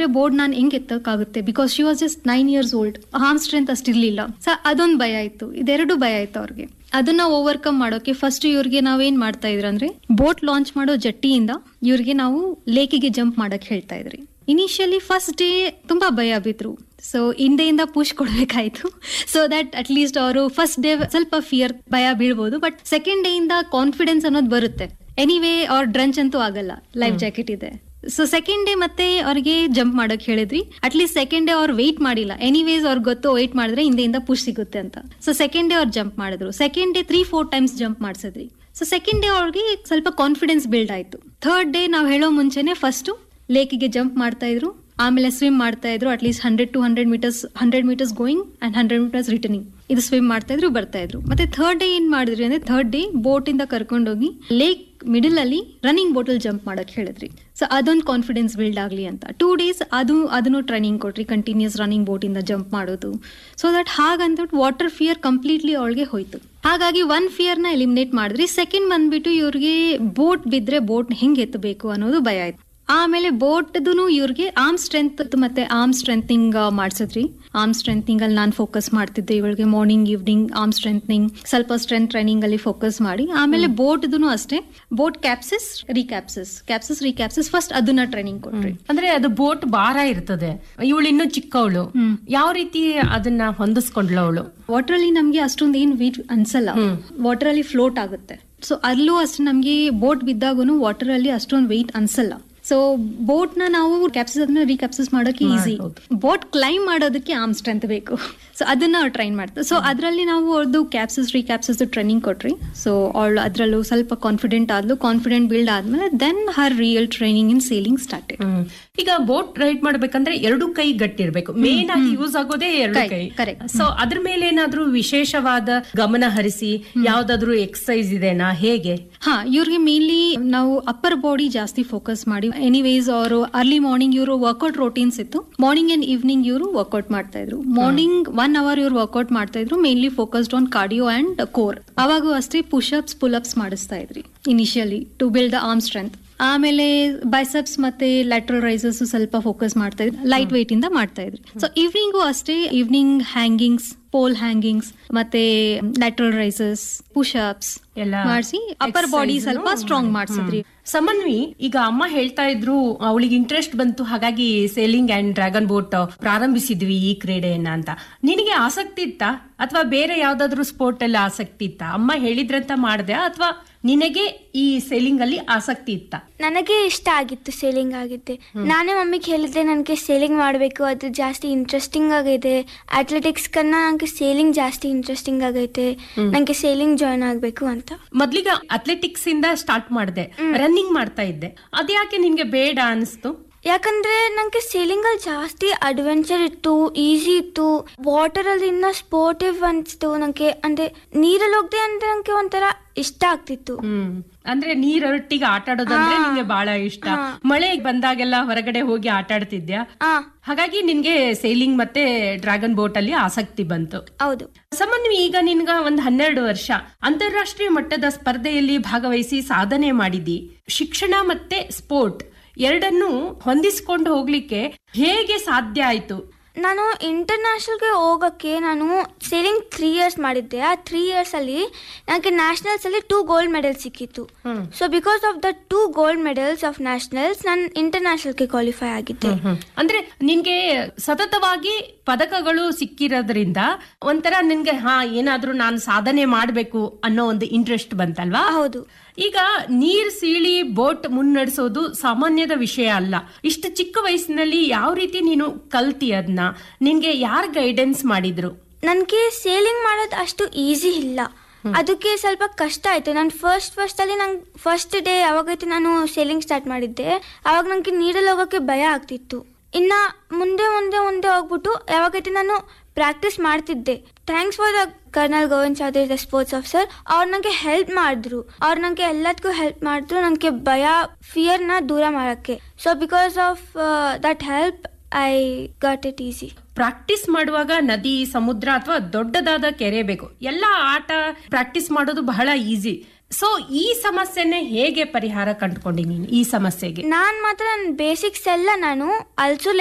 ಬಿದ್ರೆ ಬೋರ್ಡ್ ನಾನು ಹೆಂಗ್ ಎತ್ತಕ್ಕಾಗುತ್ತೆ because she was just nine years old arm strength ಅಷ್ಟಿರ್ಲಿಲ್ಲ ಸೊ ಅದೊಂದು ಭಯ ಇತ್ತು ಇದೆರಡು ಭಯ ಇತ್ತು ಅವ್ರಿಗೆ ಅದನ್ನ ಓವರ್ಕಮ್ ಮಾಡೋಕೆ ಫಸ್ಟ್ ಇವ್ರಿಗೆ ನಾವೇನ್ ಮಾಡ್ತಾ ಇದ್ರ ಅಂದ್ರೆ ಬೋಟ್ ಲಾಂಚ್ ಮಾಡೋ ಜಟ್ಟಿಯಿಂದ ಇವ್ರಿಗೆ ನಾವು ಲೇಕಿಗೆ ಜಂಪ್ ಮಾಡಕ್ ಹೇಳ್ತಾ ಇದ್ರಿ ಇನಿಷಿಯಲಿ ಫಸ್ಟ್ ಡೇ ತುಂಬಾ ಭಯ ಬಿದ್ರು ಸೊ ಹಿಂದೆಯಿಂದ ಪುಷ್ ಕೊಡ್ಬೇಕಾಯ್ತು ಸೊ ದಟ್ ಅಟ್ ಲೀಸ್ಟ್ ಅವರು ಫಸ್ಟ್ ಡೇ ಸ್ವಲ್ಪ ಫಿಯರ್ ಭಯ ಬೀಳ್ಬೋದು ಬಟ್ ಸೆಕೆಂಡ್ ಡೇ ಇಂದ ಕಾನ್ಫಿಡೆನ್ಸ್ ಅನ್ನೋದು ಬರುತ್ತೆ ಎನಿವೇ ಅವ್ರ ಡ್ರಂಚ್ ಅಂತೂ ಆಗಲ್ಲ ಲೈಫ್ ಜಾಕೆಟ್ ಇದೆ ಸೊ ಸೆಕೆಂಡ್ ಡೇ ಮತ್ತೆ ಅವ್ರಿಗೆ ಜಂಪ್ ಮಾಡಕ್ ಹೇಳಿದ್ವಿ ಅಟ್ಲೀಸ್ಟ್ ಸೆಕೆಂಡ್ ಡೇ ಅವ್ರು ವೆಯ್ಟ್ ಮಾಡಿಲ್ಲ ಎನಿವೇಸ್ ಅವ್ರಿಗೆ ಗೊತ್ತು ವೆಯ್ಟ್ ಮಾಡಿದ್ರೆ ಹಿಂದೆಯಿಂದ ಪುಷ್ ಸಿಗುತ್ತೆ ಅಂತ ಸೊ ಸೆಕೆಂಡ್ ಡೇ ಅವ್ರು ಜಂಪ್ ಮಾಡಿದ್ರು second day three four times jump ಮಾಡಿಸಿದ್ರಿ so second day ಅವ್ರಿಗೆ ಸ್ವಲ್ಪ ಕಾನ್ಫಿಡೆನ್ಸ್ ಬಿಲ್ಡ್ ಆಯ್ತು ಥರ್ಡ್ ಡೇ ನಾವು ಹೇಳೋ ಮುಂಚೆನೆ ಫಸ್ಟ್ ಲೇಕಿಗೆ ಜಂಪ್ ಮಾಡ್ತಾ ಇದ್ರು ಆಮೇಲೆ ಸ್ವಿಮ್ ಮಾಡ್ತಾ ಇದ್ರು at least hundred to hundred meters hundred meters going and hundred meters returning ಇದು ಸ್ವಿಮ್ ಮಾಡ್ತಾ ಇದ್ರು ಬರ್ತಾ ಇದ್ರು ಮತ್ತೆ ಥರ್ಡ್ ಡೇ ಏನ್ ಮಾಡಿದ್ರಿ ಅಂದ್ರೆ ಥರ್ಡ್ ಡೇ ಬೋಟ್ ಇಂದ ಕರ್ಕೊಂಡೋಗಿ ಲೇಕ್ ಮಿಡಲ್ ಅಲ್ಲಿ ರನ್ನಿಂಗ್ ಬೋಟಲ್ ಜಂಪ್ ಮಾಡಕ್ ಹೇಳಿದ್ರಿ ಸೊ ಅದೊಂದು ಕಾನ್ಫಿಡೆನ್ಸ್ ಬಿಲ್ಡ್ ಆಗ್ಲಿ ಅಂತ ಟೂ ಡೇಸ್ ಅದು ಅದನ್ನು ಟ್ರೈನಿಂಗ್ ಕೊಟ್ರಿ ಕಂಟಿನ್ಯೂಸ್ ರನ್ನಿಂಗ್ ಬೋಟ್ ಇಂದ ಜಂಪ್ ಮಾಡೋದು ಸೊ ದಟ್ ಹಾಗಂದ್ಬಿಟ್ಟು ವಾಟರ್ ಫಿಯರ್ ಕಂಪ್ಲೀಟ್ಲಿ ಅವಳಿಗೆ ಹೋಯ್ತು ಹಾಗಾಗಿ ಒನ್ ಫಿಯರ್ ನ ಎಲಿಮಿನೇಟ್ ಮಾಡಿದ್ರಿ ಸೆಕೆಂಡ್ ಬಂದ್ಬಿಟ್ಟು ಇವ್ರಿಗೆ ಬೋಟ್ ಬಿದ್ರೆ ಬೋಟ್ ಹೆಂಗ್ ಎತ್ತಬೇಕು ಅನ್ನೋದು ಭಯ ಆಯ್ತು ಆಮೇಲೆ ಬೋಟ್ದು ಇವ್ರಿಗೆ ಆರ್ಮ್ ಸ್ಟ್ರೆಂತ್ ಮತ್ತೆ ಆರ್ಮ್ ಸ್ಟ್ರೆಂಥಿಂಗ್ ಮಾಡಿಸಿದ್ರಿ ಆರ್ಮ್ ಸ್ಟ್ರೆಂಥಿಂಗ್ ಅಲ್ಲಿ ನಾನು ಫೋಕಸ್ ಮಾಡ್ತಿದ್ದೆ ಇವಳಿಗೆ ಮಾರ್ನಿಂಗ್ ಈವ್ನಿಂಗ್ ಆರ್ಮ್ ಸ್ಟ್ರೆಂಥನಿಂಗ್ ಸ್ವಲ್ಪ ಸ್ಟ್ರೆಂತ್ ಟ್ರೈನಿಂಗ್ ಅಲ್ಲಿ ಫೋಕಸ್ ಮಾಡಿ ಆಮೇಲೆ ಬೋಟ್ದು ಅಷ್ಟೇ boat capsize recapsize capsize recapsize first ಅದನ್ನ ಟ್ರೈನಿಂಗ್ ಕೊಟ್ರಿ ಅಂದ್ರೆ ಅದು ಬೋಟ್ ಭಾರ ಇರ್ತದೆ ಇವಳು ಇನ್ನೂ ಚಿಕ್ಕವಳು ಯಾವ ರೀತಿ ಅದನ್ನ ಹೊಂದಿಸ್ಕೊಂಡ್ಲ ಅವಳು ವಾಟರ್ ಅಲ್ಲಿ ನಮ್ಗೆ ಅಷ್ಟೊಂದು ಏನ್ ವೀಟ್ ಅನ್ಸಲ್ಲ ವಾಟರ್ ಅಲ್ಲಿ ಫ್ಲೋಟ್ ಆಗುತ್ತೆ ಸೊ ಅಲ್ಲೂ ಅಷ್ಟೇ ನಮ್ಗೆ ಬೋಟ್ ಬಿದ್ದಾಗೂ ವಾಟರ್ ಅಲ್ಲಿ ಅಷ್ಟೊಂದು ವೆಯ್ಟ್ ಅನ್ಸಲ್ಲ ಸೊ ಬೋಟ್ ನ ನಾವು ಕ್ಯಾಪ್ಸಿಸ್ ಅದನ್ನ ರೀಕ್ಯಾಪ್ಸಿಸ್ ಮಾಡೋಕೆ ಈಸಿ ಬೋಟ್ ಕ್ಲೈಮ್ ಮಾಡೋದಕ್ಕೆ ಆರ್ಮ್ ಸ್ಟ್ರೆಂತ್ ಬೇಕು ಸೊ ಅದನ್ನ ಟ್ರೈನ್ ಮಾಡ್ತಾರೆ ಸೊ ಅದರಲ್ಲಿ ನಾವು ಅವ್ರದ್ದು ಕ್ಯಾಪ್ಸಿಸ್ ರೀಕ್ಯಾಪ್ಸಿಸ್ ಟ್ರೈನಿಂಗ್ ಕೊಟ್ರಿ ಸೊ ಅವಳು ಅದರಲ್ಲೂ ಸ್ವಲ್ಪ ಕಾನ್ಫಿಡೆಂಟ್ ಆದ್ಲು ಕಾನ್ಫಿಡೆಂಟ್ ಬಿಲ್ಡ್ ಆದ್ಮೇಲೆ then her real training in sailing started hmm. ಈಗ ಬೋಟ್ ರೈಡ್ ಮಾಡ್ಬೇಕಂದ್ರೆ ಎರಡು ಕೈ ಗಟ್ಟಿರ್ಬೇಕು ಮೇನ್ ಆಗಿ ಯೂಸ್ ಆಗೋದೇ ಎರಡು ಕೈ, ಕೈ correct. ಸೊ ಅದ್ರ ಮೇಲೆ ಏನಾದ್ರೂ ವಿಶೇಷವಾದ ಗಮನ ಹರಿಸಿ ಯಾವ್ದಾದ್ರು ಎಕ್ಸಸೈಸ್ ಇದೆನಾ ಹೇಗೆ ಹಾ ಇವ್ರಿಗೆ ಮೇನ್ಲಿ ನಾವು ಅಪ್ಪರ್ ಬಾಡಿ ಜಾಸ್ತಿ ಫೋಕಸ್ ಮಾಡಿ ಎನಿವೇಸ್ ಅವರು ಅರ್ಲಿ ಮಾರ್ನಿಂಗ್ ಇವರು ವರ್ಕೌಟ್ ರೋಟೀನ್ಸ್ ಇತ್ತು ಮಾರ್ನಿಂಗ್ ಅಂಡ್ ಈವ್ನಿಂಗ್ ಇವರು ವರ್ಕೌಟ್ ಮಾಡ್ತಾ ಇದ್ರು ಮಾರ್ನಿಂಗ್ ಒನ್ ಅವರ್ ಇವ್ರು ವರ್ಕೌಟ್ ಮಾಡ್ತಾ ಇದ್ರು mainly focused on cardio and core ಅವಾಗೂ ಅಷ್ಟೇ ಪುಷಪ್ಸ್ ಪುಲ್ಅಪ್ಸ್ ಮಾಡಿಸ್ತಾ ಇದ್ರಿ initially to build the arm strength ಆಮೇಲೆ ಬೈಸೆಪ್ಸ್ ಮತ್ತೆ ಲ್ಯಾಟ್ರಲ್ ರೈಸಸ್ ಸ್ವಲ್ಪ ಫೋಕಸ್ ಮಾಡ್ತಾ ಇದ್ರು ಲೈಟ್ ವೆಯ್ಟ್ ಇಂದ ಮಾಡ್ತಾ ಇದ್ರಿ ಸೊ ಈವ್ನಿಂಗು ಅಷ್ಟೇ ಈವ್ನಿಂಗ್ ಹ್ಯಾಂಗಿಂಗ್ಸ್ ಪೋಲ್ ಹ್ಯಾಂಗಿಂಗ್ಸ್ ಮತ್ತೆ ಲ್ಯಾಟ್ರಲ್ ರೈಸಸ್ ಪುಷಪ್ಸ್ ಎಲ್ಲ ಮಾಡಿಸಿ ಅಪ್ಪರ್ ಬಾಡಿ exercise ಸ್ವಲ್ಪ ಸ್ಟ್ರಾಂಗ್ ಮಾಡಿಸಿದ್ರಿ ಸಮನ್ವಿ ಈಗ ಅಮ್ಮ ಹೇಳ್ತಾ ಇದ್ರು ಅವಳಿಗೆ ಇಂಟ್ರೆಸ್ಟ್ ಬಂತು ಹಾಗಾಗಿ ಸೇಲಿಂಗ್ ಅಂಡ್ ಡ್ರ್ಯಾಗನ್ ಬೋಟ್ ಪ್ರಾರಂಭಿಸಿದ್ವಿ ಈ ಕ್ರೀಡೆಯನ್ನ ಅಂತ ನಿನಗೆ ಆಸಕ್ತಿ ಇತ್ತಾ ಅಥವಾ ಬೇರೆ ಯಾವ್ದಾದ್ರು ಸ್ಪೋರ್ಟ್ ಅಲ್ಲಿ ಆಸಕ್ತಿ ಇತ್ತಾ ಅಮ್ಮ ಹೇಳಿದ್ರಂತ ಮಾಡ್ದೆ ಅಥವಾ ನಿನಗೆ ಈ ಸೇಲಿಂಗ್ ಅಲ್ಲಿ ಆಸಕ್ತಿ ಇತ್ತಾ ನನಗೆ ಇಷ್ಟ ಆಗಿತ್ತು ಸೇಲಿಂಗ್ ಆಗಿದ್ದೆ ನಾನೇ ಮಮ್ಮಿಗೆ ಹೇಳಿದ್ದೆ ನನಗೆ ಸೇಲಿಂಗ್ ಮಾಡಬೇಕು ಅದು ಜಾಸ್ತಿ ಇಂಟ್ರೆಸ್ಟಿಂಗ್ ಆಗೈತೆ ಅಥ್ಲೆಟಿಕ್ಸ್ ಕನ್ನ ನನಗೆ ಸೇಲಿಂಗ್ ಜಾಸ್ತಿ ಇಂಟ್ರೆಸ್ಟಿಂಗ್ ಆಗೈತೆ ನನಗೆ ಸೇಲಿಂಗ್ ಜಾಯ್ನ್ ಆಗಬೇಕು ಅಂತ ಮೊದ್ಲಿಗ ಅಥ್ಲೆಟಿಕ್ಸ್ ಇಂದ ಸ್ಟಾರ್ಟ್ ಮಾಡ್ದೆ ರನ್ನಿಂಗ್ ಮಾಡ್ತಾ ಇದ್ದೆ ಅದ್ಯಾಕೆ ನಿನ್ಗೆ ಬೇಡ ಅನಿಸ್ತು ಯಾಕಂದ್ರೆ ನಂಗೆ ಸೇಲಿಂಗ್ ಅಲ್ಲಿ ಜಾಸ್ತಿ ಅಡ್ವೆಂಚರ್ ಇತ್ತು ಈಸಿ ಇತ್ತು ವಾಟರ್ ಅಲ್ಲಿ ಇನ್ನ ಸ್ಪೋರ್ಟಿವ್ ಅನ್ಸ್ತು ನಂಗೆ ಅಂದ್ರೆ ನೀರಲ್ಲಿ ಹೋಗ್ದೆ ಅಂದ್ರೆ ನಂಗೆ ಒಂಥರ ಇಷ್ಟ ಆಗ್ತಿತ್ತು ಹ್ಮ್ ಅಂದ್ರೆ ನೀರೊಟ್ಟಿಗೆ ಆಟ ಆಡೋದಂದ್ರೆ ನಿಂಗೆ ಬಹಳ ಇಷ್ಟ ಮಳೆ ಬಂದಾಗೆಲ್ಲ ಹೊರಗಡೆ ಹೋಗಿ ಆಟ ಆಡ್ತಿದ್ಯಾ ಆ ಹಾಗಾಗಿ ನಿನ್ಗೆ ಸೇಲಿಂಗ್ ಮತ್ತೆ ಡ್ರ್ಯಾಗನ್ ಬೋಟ್ ಅಲ್ಲಿ ಆಸಕ್ತಿ ಬಂತು ಹೌದು ಸಮನ್ವಿ ಈಗ ನಿನ್ಗ ಒಂದ್ ಹನ್ನೆರಡು ವರ್ಷ ಅಂತಾರಾಷ್ಟ್ರೀಯ ಮಟ್ಟದ ಸ್ಪರ್ಧೆಯಲ್ಲಿ ಭಾಗವಹಿಸಿ ಸಾಧನೆ ಮಾಡಿದಿ ಶಿಕ್ಷಣ ಮತ್ತೆ ಸ್ಪೋರ್ಟ್ ಎರಡನ್ನೂ ಹೊಂದಿಸ್ಕೊಂಡು ಹೋಗ್ಲಿಕ್ಕೆ ಹೇಗೆ ಸಾಧ್ಯ ಆಯ್ತು ನಾನು ಇಂಟರ್ನ್ಯಾಷನಲ್ಗೆ ಹೋಗೋಕ್ಕೆ ನಾನು ಸೇಲಿಂಗ್ ತ್ರೀ ಇಯರ್ಸ್ ಮಾಡಿದ್ದೆ ಆ ತ್ರೀ ಇಯರ್ಸ್ ಅಲ್ಲಿ ನನಗೆ ನ್ಯಾಷನಲ್ಸ್ ಅಲ್ಲಿ ಟೂ ಗೋಲ್ಡ್ ಮೆಡಲ್ ಸಿಕ್ಕಿತ್ತು so because of the two gold medals of nationals ನಾನು ಇಂಟರ್ನ್ಯಾಷನಲ್ಗೆ ಕ್ವಾಲಿಫೈ ಆಗಿದ್ದೆ ಅಂದ್ರೆ ನಿನ್ಗೆ ಸತತವಾಗಿ ಪದಕಗಳು ಸಿಕ್ಕಿರೋದ್ರಿಂದ ಒಂಥರ ನಿನ್ಗೆ ಹಾ ಏನಾದ್ರೂ ನಾನು ಸಾಧನೆ ಮಾಡ್ಬೇಕು ಅನ್ನೋ ಒಂದು ಇಂಟ್ರೆಸ್ಟ್ ಬಂತಲ್ವಾ ಹೌದು ಈಗ ನೀರ್ ಸೀಳಿ ಬೋಟ್ ಮುನ್ನಡೆಸೋದು ಸಾಮಾನ್ಯದ ವಿಷಯ ಅಲ್ಲ ಇಷ್ಟು ಚಿಕ್ಕ ವಯಸ್ಸಿನಲ್ಲಿ ಯಾವ ರೀತಿ ನೀನು ಕಲ್ತಿ ಅದನ್ನ ನಿನ್ಗೆ ಯಾರು ಗೈಡೆನ್ಸ್ ಮಾಡಿದ್ರು ನನಗೆ ಸೇಲಿಂಗ್ ಮಾಡೋದು ಅಷ್ಟು ಈಸಿ ಇಲ್ಲ ಅದಕ್ಕೆ ಸ್ವಲ್ಪ ಕಷ್ಟ ಆಯ್ತು ನಾನು ಫಸ್ಟ್ ಫಸ್ಟ್ ಅಲ್ಲಿ ನಂಗೆ ಫಸ್ಟ್ ಡೇ ಯಾವಾಗೈತೆ ನಾನು ಸೇಲಿಂಗ್ ಸ್ಟಾರ್ಟ್ ಮಾಡಿದ್ದೆ ಅವಾಗ ನನಗೆ ನೀರಲ್ಲಿ ಹೋಗೋಕ್ಕೆ ಭಯ ಆಗ್ತಿತ್ತು ಇನ್ನ ಮುಂದೆ ಮುಂದೆ ಮುಂದೆ ಹೋಗ್ಬಿಟ್ಟು ಯಾವಾಗೈತೆ ನಾನು ಪ್ರಾಕ್ಟೀಸ್ ಮಾಡ್ತಿದ್ದೆ thanks for the colonel Govind Chaudhary the sports officer ಅವ್ರು ನನಗೆ ಹೆಲ್ಪ್ ಮಾಡಿದ್ರು ಅವ್ರು ನನಗೆ ಎಲ್ಲದಕ್ಕೂ ಹೆಲ್ಪ್ ಮಾಡಿದ್ರು ನನಗೆ ಭಯ ಫಿಯರ್ನ ದೂರ ಮಾಡೋಕ್ಕೆ so because of that help I got it easy practice ಮಾಡುವಾಗ ನದಿ ಸಮುದ್ರ ಅಥವಾ ದೊಡ್ಡದಾದ ಕೆರೆ ಬೇಕು ಎಲ್ಲ ಆಟ ಪ್ರಾಕ್ಟೀಸ್ ಮಾಡೋದು ಬಹಳ ಈಸಿ ಸೊ ಈ ಸಮಸ್ಯೆನೆ ಹೇಗೆ ಪರಿಹಾರ ಕಂಡುಕೊಂಡಿ ನೀನು ಈ ಸಮಸ್ಯೆಗೆ ನಾನ್ ಮಾತ್ರ ನನ್ನ ಬೇಸಿಕ್ಸ್ ಎಲ್ಲ ನಾನು ಅಲ್ಸು